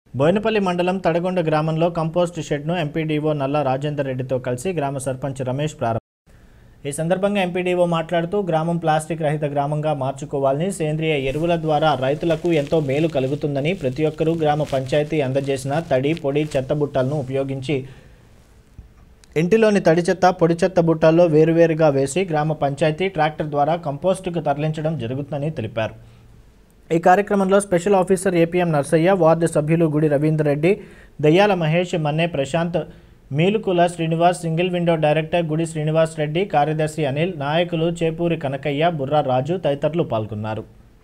బోయినపల్లి మండలం తడగొండ గ్రామంలో compost షెడ్ను MPDO నల్ల రాజేందర్ రెడ్డితో కలిసి గ్రామ సర్పంచ్ రమేష్ ప్రారంభం ఈ సందర్భంగా ఎంపీడీఓ మాట్లాడుతూ గ్రామం ప్లాస్టిక్ రహిత గ్రామంగా మార్చుకోవాలని సేంద్రియ ఎరువుల ద్వారా రైతులకు ఎంతో మేలు కలుగుతుందని ప్రతి ఒక్కరూ గ్రామ పంచాయతీ అందజేసిన తడి పొడి చెత్త బుట్టలను ఉపయోగించి ఇంటిలోని తడి చెత్త పొడి చెత్త బుట్టల్లో వేరువేరుగా వేసి గ్రామ పంచాయతీ ట్రాక్టర్ ద్వారా కంపోస్టుకు తరలించడం జరుగుతుందని తెలిపారు ఈ కార్యక్రమంలో special officer APM Narsaiah ward సభ్యులు Gudi Ravinder Reddy Dayyala Mahesh Manne Prashanth Meelukula Srinivas single window director Gudi Srinivas Reddy కార్యదర్శి అనిల్ నాయకులు చేపూరి కనకయ్య బుర్రా రాజు తదితరులు పాల్గొన్నారు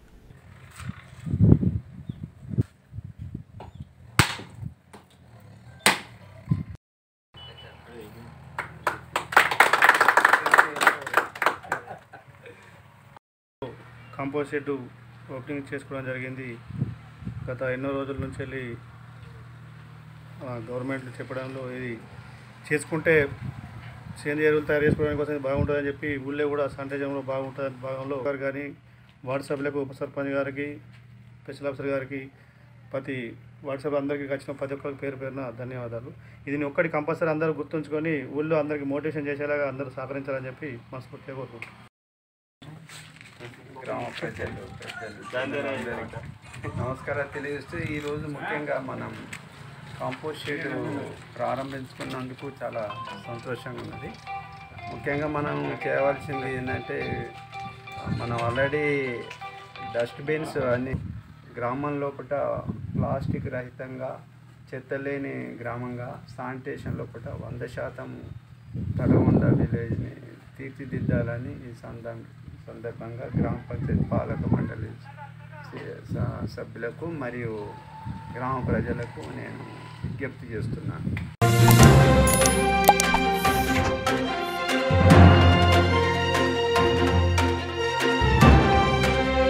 కాంపోస్ట్ షెడ్ ఓపెనింగ్ చేసుకోవడం జరిగింది గత ఎన్నో రోజుల నుంచి వెళ్ళి ఆ, గవర్నమెంట్ చెప్పడంలో ఇది చేసుకుంటే సేంద్రియ ఎరువులు తయారు చేసుకోవడానికి కోసం ఇది బాగుంటుందని చెప్పి ఊళ్ళో కూడా శానిటైజంలో బాగుంటుంది భాగంలో గారు కానీ వార్డు సభ్యులకు ఉప సర్పంచ్ గారికి స్పెషల్ ఆఫీసర్ గారికి ప్రతి వాట్సాప్ అందరికీ వచ్చిన ప్రతి ఒక్కరికి పేరు పేరున ధన్యవాదాలు ఇది ఒక్కటి కంపల్సరీ అందరూ గుర్తుంచుకొని ఊళ్ళో అందరికీ మోటివేషన్ చేసేలాగా అందరూ సహకరించాలని చెప్పి మనస్ఫూర్తిగా కోరుకుంటున్నాను గ్రామ ప్రజలు పెద్దలు అందరికీ నమస్కారాలు తెలియజేస్తూ ఈరోజు ముఖ్యంగా మనం కాంపోస్ట్ షెడ్ ప్రారంభించుకున్నందుకు చాలా సంతోషంగా ఉన్నది ముఖ్యంగా మనం చేయవలసింది ఏంటంటే మనం ఆల్రెడీ డస్ట్బిన్స్ అన్ని గ్రామం లోపల ప్లాస్టిక్ రహితంగా చెత్త లేని గ్రామంగా శానిటేషన్ లోపల వంద శాతం తడగొండ విలేజ్ని తీర్చిదిద్దాలని ఈ సందర్భం సందర్భంగా గ్రామ పంచాయతీ పాలక మండలి స- స- సభ్యులకు మరియు గ్రామ ప్రజలకు నేను విజ్ఞప్తి చేస్తున్నాను